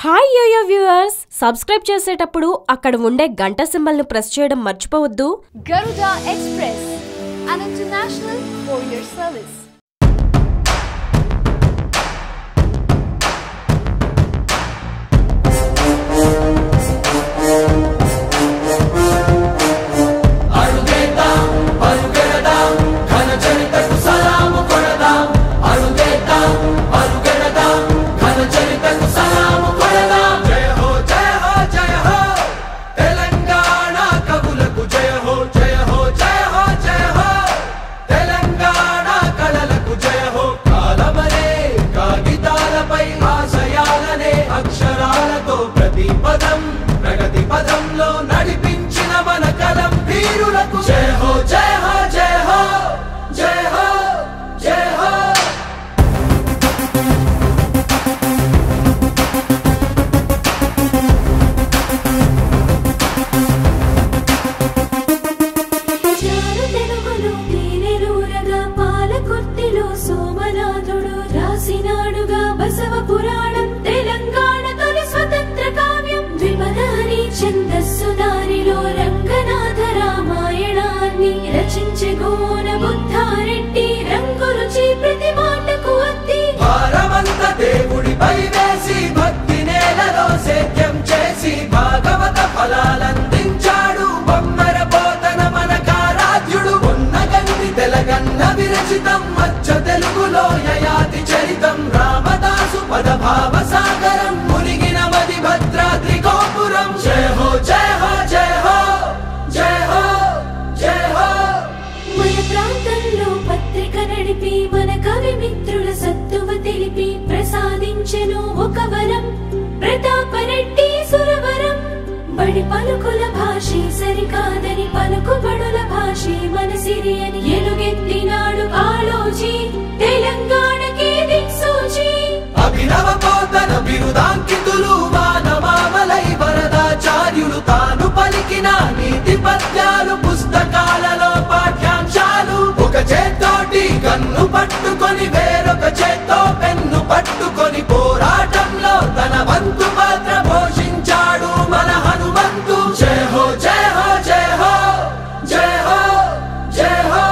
Hi yo-yo viewers subscribe చేసేటప్పుడు అక్కడ ఉండే గంట సింబల్ ను ప్రెస్ చేయడం మర్చిపోవద్దు Garuda Express, an international courier service. అడుగేద్దాం పరుగెడదాం ఘన చరితకు సలాము కొడదాం అడుగేద్దాం పరుగెడదాం ఘన చరితకు సలాము కొడదాం జయ హో జయ హో జయ హో తెలంగాణ కవులకు జయ హో జయ హో జయ హో జయ హో తెలంగాణ కళలకు జయ హో కాలమనే కాగితాలపై ఆశయాలనే అక్షరాలతో ప్రతి పదం ప్రగతి పదంలో నడిపించిన మన కలం వీరులకు జయ హో జయ హో జయ హో జయ హో జయ హో చారు తెలుగులో తేనెలూరగా పాలకుర్తిలో సోమనాథుడు రాసినాడుగా బసవ పురాణం తెలంగాణ తొలి స్వతంత్ర కావ్యం ద్విపదాని ఛందస్సు దారిలో రంగనాథ రామాయణాన్ని రచించే గోన బుద్ధారెడ్డి రంగు రుచి ప్రతి మాటకు అత్తి భారమంత దేవుడిపై వేసి భక్తి నేలలో సేద్యం చేసి భాగవత ఫలాలందించాడు బొమ్మర పోతన మన కారాధ్యుడు ఉన్నగంది తెలగన్న విరచితం మచ్చ తెలుగులో యయాతి చరితం రామదాసు పదభావ సాగరం మునిగిన మది భద్రాద్రి గోపురం జయ హో జయ హో జయ హో జయ హో జయ హో మన ప్రాంతంలో పత్రిక నడిపి మన కవి మిత్రుల సత్తువ తెలిపి ప్రసాదించెను ఒక వరం ప్రతాపరెడ్డి సురవరం బడి పలుకుల భాషే సరికాదని పలుకుబడుల భాషే మన సిరి అని ఎలుగెత్తినాడు ఆలోచి తెలంగాణకి దిక్సూచి అభినవ పోతన బిరుదాంకితులు వానమామలై వరదాచార్యులు తాను పలికిన నీతి పద్యాలు పుస్తకాలలో పాఠ్యాంశాలు ఒక చేత్తోటి కన్ను పట్టుకొని వేరొక చేత్తో పెన్ను పట్టుకొని పోరాటంలో తన వంతు పాత్ర పోషించాడు మన హనుమంతు జయ హో జయ హో జయ హో జయ హో జయ హో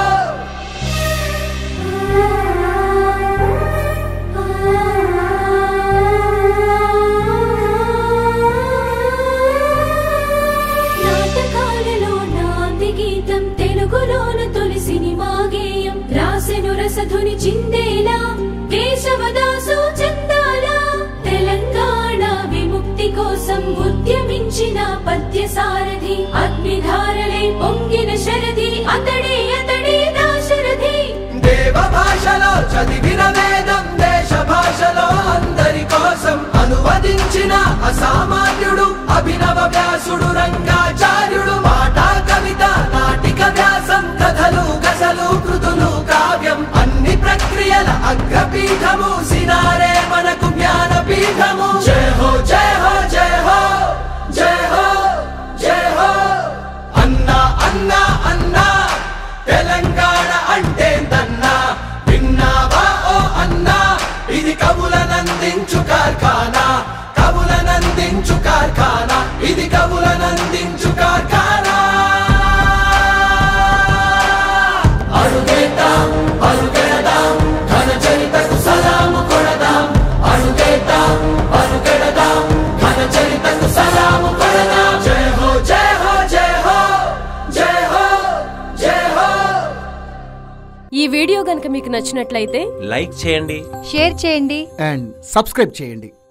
నాటకాలలో నాంది గీతం తెలుగులోన తొలి సినిమా గేయం రాసెను రసధుని చిందేలా కేశవదాసు చందాల తెలంగాణ విముక్తి కోసం ఉద్యమించిన పద్య సారథి అగ్నిధారలే పొంగిన శరథి అతడే అతడే దాశరథి దేవ భాషలో చదివిన వేదం దేశ భాషలో అందరి కోసం అనువదించిన అసామాన్యుడు అభినవ వ్యాసుడు రంగాచార్యుడు మాట కవిత నాటిక వ్యాసం కథలు గసలు కృతులు కావ్యం అన్ని ప్రక్రియల అగ్రపీఠము సినారే మనకు జ్ఞానపీఠము జయ హో జయ హో జయ హో జయ హో జయ హో అన్నా అన్నా అన్నా తెలంగాణ అంటే దన్నా విన్నావా ఓ అన్నా ఇది కవులనందించు కార్ఖానా కవులనందించు కార్ఖానా ఇది కవులనందించు కార్ఖానా అడుగేద్దాం పరుగెడదాం ఘన చరితకు సలాము కొడదాం అడుగేద్దాం పరుగెడదాం ఘన చరితకు సలాము కొడదాం జయ హో జయ హో జయ హో జయ హో జయ హో ఈ వీడియో గనుక మీకు నచ్చినట్లయితే లైక్ చేయండి షేర్ చేయండి అండ్ సబ్స్క్రైబ్ చేయండి